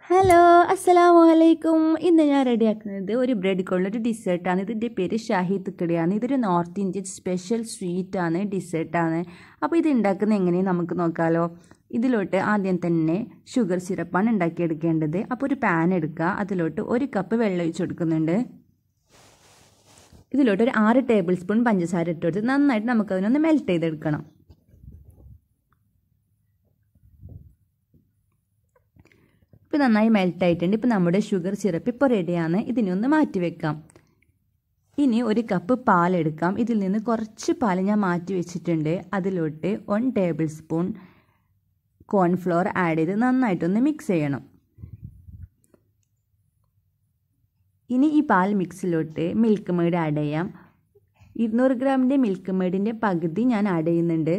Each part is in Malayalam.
ഹലോ അസ്സലാമു അലൈക്കും ഇന്ന് ഞാൻ റെഡിയാക്കുന്നത് ഒരു ബ്രെഡ് കൊണ്ടൊരു ഡിസേർട്ടാണ് ഇതിൻ്റെ പേര് ഷാഹി തുക്കടിയാണ് ഇതൊരു നോർത്ത് ഇന്ത്യൻ സ്പെഷ്യൽ സ്വീറ്റാണ് ഡിസേർട്ടാണ് അപ്പോൾ ഇത് ഉണ്ടാക്കുന്നത് എങ്ങനെയാണ് നമുക്ക് നോക്കാമല്ലോ ഇതിലോട്ട് ആദ്യം തന്നെ ഷുഗർ സിറപ്പാണ് ഉണ്ടാക്കിയെടുക്കേണ്ടത് അപ്പോൾ ഒരു പാൻ എടുക്കുക അതിലോട്ട് ഒരു കപ്പ് വെള്ളം ഒഴിച്ച് കൊടുക്കുന്നുണ്ട് ഇതിലോട്ട് ഒരു ആറ് ടേബിൾ സ്പൂൺ പഞ്ചസാര ഇട്ട് കൊടുത്ത് നന്നായിട്ട് നമുക്കതിനൊന്ന് മെൽറ്റ് ചെയ്തെടുക്കണം ഇപ്പോൾ നന്നായി മെൽറ്റ് ആയിട്ടുണ്ട് ഇപ്പോൾ നമ്മുടെ ഷുഗർ സിറപ്പ് ഇപ്പോൾ റെഡിയാണ് ഇതിനെ ഒന്ന് മാറ്റി വെക്കാം ഇനി ഒരു കപ്പ് പാലെടുക്കാം ഇതിൽ നിന്ന് കുറച്ച് പാൽ ഞാൻ മാറ്റി വെച്ചിട്ടുണ്ട് അതിലോട്ട് one tablespoon cornflour add ചെയ്ത് നന്നായിട്ടൊന്ന് മിക്സ് ചെയ്യണം ഇനി ഈ പാൽ മിക്സിലോട്ട് മിൽക്ക് മെയ്ഡ് ആഡ് ചെയ്യാം ഇരുന്നൂറ് ഗ്രാമിൻ്റെ മിൽക്ക് മെയ്ഡിൻ്റെ പകുതി ഞാൻ ആഡ് ചെയ്യുന്നുണ്ട്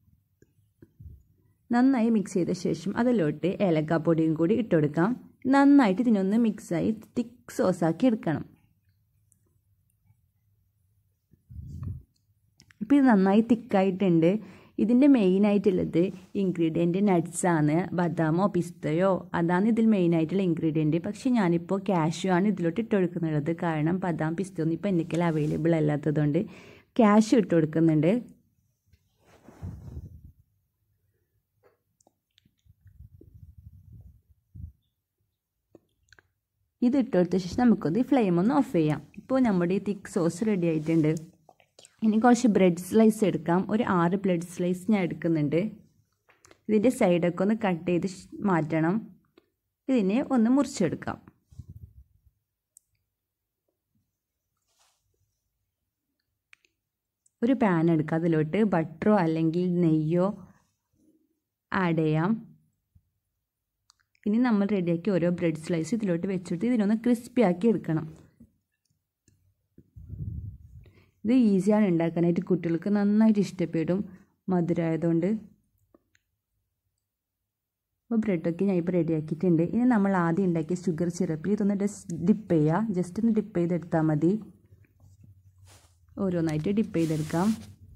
നന്നായി മിക്സ് ചെയ്ത ശേഷം അതിലോട്ട് ഏലക്കാപ്പൊടിയും കൂടി ഇട്ടുകൊടുക്കാം നന്നായിട്ട് ഇതിനൊന്ന് മിക്സായി തിക്ക് സോസാക്കി എടുക്കണം ഇപ്പോൾ ഇത് നന്നായി തിക്കായിട്ടുണ്ട് ഇതിൻ്റെ മെയിനായിട്ടുള്ളത് ഇൻഗ്രീഡിയൻറ്റ് നട്ട്സാണ് ബദാമോ പിസ്തയോ അതാണ് ഇതിൽ മെയിനായിട്ടുള്ള ഇൻഗ്രീഡിയൻറ്റ് പക്ഷേ ഞാനിപ്പോൾ കാഷ്യൂ ആണ് ഇതിലോട്ട് ഇട്ട് കൊടുക്കുന്നത് കാരണം ബദാം പിസ്തയൊന്നും ഇപ്പോൾ എനിക്കൽ അവൈലബിൾ അല്ലാത്തതുകൊണ്ട് കാഷ്യൂ ഇട്ട് കൊടുക്കുന്നുണ്ട് ഇത് ഇട്ട് കൊടുത്ത ശേഷം നമുക്കൊന്ന് ഫ്ലെയിം ഒന്ന് ഓഫ് ചെയ്യാം ഇപ്പോൾ നമ്മുടെ ഈ തിക്ക് സോസ് റെഡി ആയിട്ടുണ്ട് ഇനി കുറച്ച് ബ്രെഡ് സ്ലൈസ് എടുക്കാം ഒരു ആറ് ബ്രെഡ് സ്ലൈസ് ഞാൻ എടുക്കുന്നുണ്ട് ഇതിൻ്റെ സൈഡൊക്കെ ഒന്ന് കട്ട് ചെയ്ത് മാറ്റണം ഇതിനെ ഒന്ന് മുറിച്ചെടുക്കാം ഒരു പാൻ എടുക്കാം അതിലോട്ട് ബട്ടറോ അല്ലെങ്കിൽ നെയ്യോ ആഡ് ചെയ്യാം ഇനി നമ്മൾ റെഡിയാക്കി ഓരോ ബ്രെഡ് സ്ലൈസ് ഇതിലോട്ട് വെച്ചിട്ട് ഇതിനൊന്ന് ക്രിസ്പി ആക്കി എടുക്കണം ഇത് ഈസിയാണ് ഉണ്ടാക്കാനായിട്ട് കുട്ടികൾക്ക് നന്നായിട്ട് ഇഷ്ടപ്പെടും മധുരമായതുകൊണ്ട് അപ്പോൾ ബ്രെഡൊക്കെ ഞാൻ ഇപ്പോൾ റെഡിയാക്കിയിട്ടുണ്ട് ഇനി നമ്മൾ ആദ്യം ഉണ്ടാക്കിയ ഷുഗർ സിറപ്പിൽ ഇതൊന്ന് ജസ്റ്റ് ഡിപ്പ് ചെയ്യുക ജസ്റ്റ് ഒന്ന് ഡിപ്പ് ചെയ്തെടുത്താൽ മതി ഓരോന്നായിട്ട് ഡിപ്പ് ചെയ്തെടുക്കാം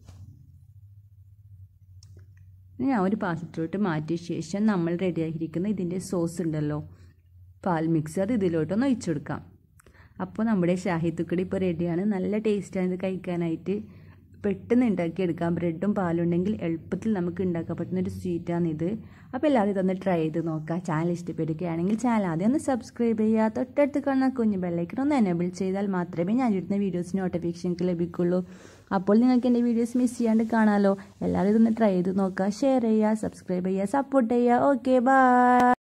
ഞാൻ ഒരു പാത്രത്തിലോട്ട് മാറ്റിയ ശേഷം നമ്മൾ റെഡിയാക്കിയിരിക്കുന്ന ഇതിൻ്റെ സോസ് ഉണ്ടല്ലോ പാൽ മിക്സ് അത് ഇതിലോട്ടൊന്ന് ഒഴിച്ചു കൊടുക്കാം അപ്പോൾ നമ്മുടെ ഷാഹിത്തുക്കടി ഇപ്പോൾ റെഡിയാണ് നല്ല ടേസ്റ്റാണ് ഇത് കഴിക്കാനായിട്ട് പെട്ടെന്ന് ഉണ്ടാക്കിയെടുക്കാം ബ്രെഡും പാലും ഉണ്ടെങ്കിൽ എളുപ്പത്തിൽ നമുക്ക് ഉണ്ടാക്കാൻ പറ്റുന്ന ഒരു സ്വീറ്റാണിത് അപ്പോൾ എല്ലാവരും ഇതൊന്ന് ട്രൈ ചെയ്ത് നോക്കുക ചാനൽ ഇഷ്ടപ്പെടുകയാണെങ്കിൽ ചാനൽ ആദ്യം ഒന്ന് സബ്സ്ക്രൈബ് ചെയ്യുക തൊട്ടടുത്ത് കാണുന്ന കുഞ്ഞു ബെല്ലൈക്കൺ ഒന്ന് എനേബിൾ ചെയ്താൽ മാത്രമേ ഞാൻ ഇടുന്ന വീഡിയോസ് നോട്ടിഫിക്കേഷൻക്ക് ലഭിക്കുള്ളൂ അപ്പോൾ നിങ്ങൾക്ക് എൻ്റെ വീഡിയോസ് മിസ് ചെയ്യാണ്ട് കാണാമല്ലോ എല്ലാവരും ഇതൊന്ന് ട്രൈ ചെയ്ത് നോക്കുക ഷെയർ ചെയ്യുക സബ്സ്ക്രൈബ് ചെയ്യുക സപ്പോർട്ട് ചെയ്യുക ഓക്കെ ബൈ